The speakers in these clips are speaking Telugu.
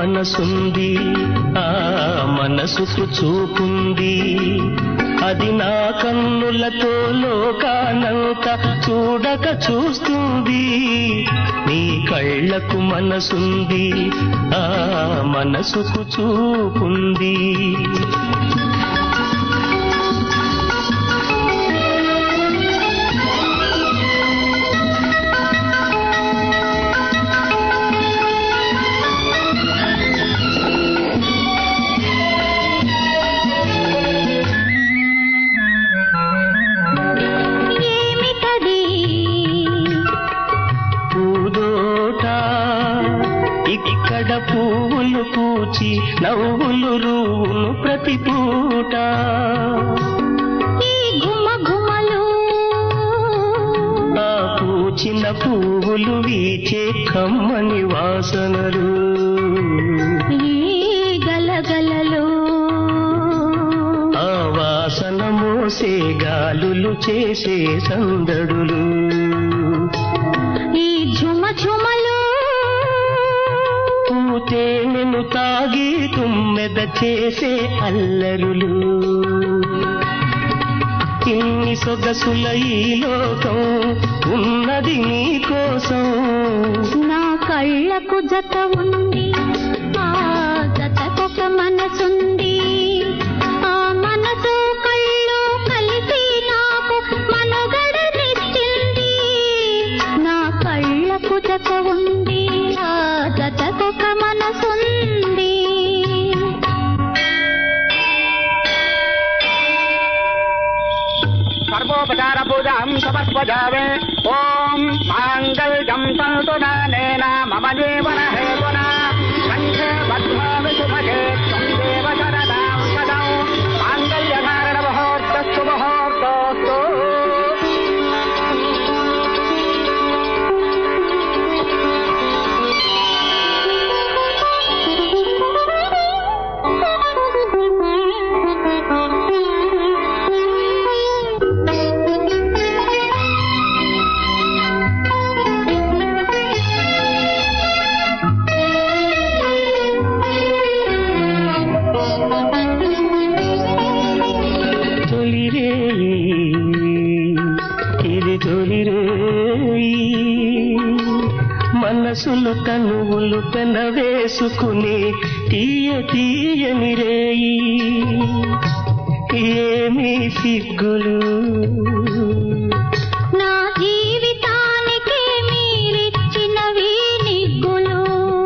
మనసుంది ఆ మనసుకు చూపుంది అది నా కన్నులతో లోకానంత చూడక చూస్తుంది నీ కళ్ళకు మనసుంది ఆ మనసుకు చూపుంది ఏమిటది పూదోట ఇక్కడ పువ్వులు పూచి నవ్వులు రూను ప్రతి పూట ఈ గుమ గుమలు ఆ పూచిన పువ్వులు వీచే కమ్మని వాసనలు ఈ గలగలలు ఆ వాసన మోసే గాలులు చేసే సందడులు ఈ ఝుమ ఝుమలు పూతేనెను తాగి తుమ్మెద చేసే అల్లరులు ఇన్ని సొగసుల ఈ లోకం ఉన్నది నీ కోసం నా కళ్ళకు జత ఉంది ఆ జతకొక మనసుంది ఆ మనసు కళ్ళు కలిసి నాకు మనుగడనిచ్చింది నా కళ్ళకు జత ఉంది ఆ జతకొక మనసుంది సర్వోపచార పూజాం సమర్పజామే ఓం మాంగళ్యం సంతు నానేన మమ జీవన హేతున కంఠే బద్ధామి సుభగే సందేవ శరదాం సదం మాంగళ్యధారణ ముహూర్తస్సు ముహూర్తోస్తు తొలిరేయి ఇది తొలిరేయి మనసులు తనువులు పెనవేసుకుని తీయ తీయని రేయి ఏమీ సిగ్గులు నా జీవితానికి మీరిచ్చినవి నిగ్గులు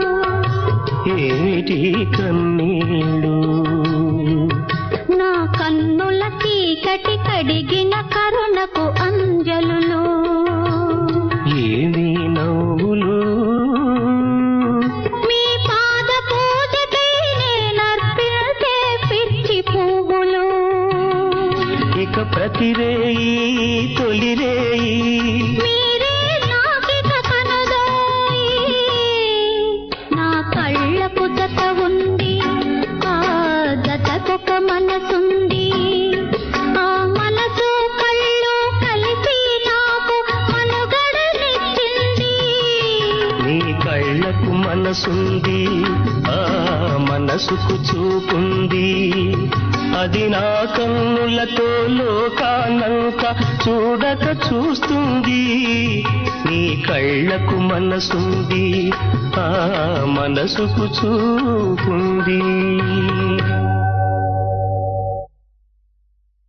ఏమిటి కన్నీళ్ళు నా కన్నుల చీకటి కడిగిన కరుణకు అంజలులు ఏమి నవ్వులు మీ పాద పూజకి నేనర్పించే పిచ్చి పువ్వులు ఇక ప్రతిరేయి తొలిరేయి మీరే నాకిక కనుదోయి నా కళ్ళకు జత ఉంది ఆ జతకొక మనసుంది ఆ మనసు కళ్ళు కలిసి నాకు మనుగడనిచ్చింది నీ కళ్ళకు మనసుంది ఆ మనసుకు చూపుంది అది నా కన్నులతో లోకానంత చూడక చూస్తుంది నీ కళ్ళకు మనసుంది ఆ మనసుకు చూపుంది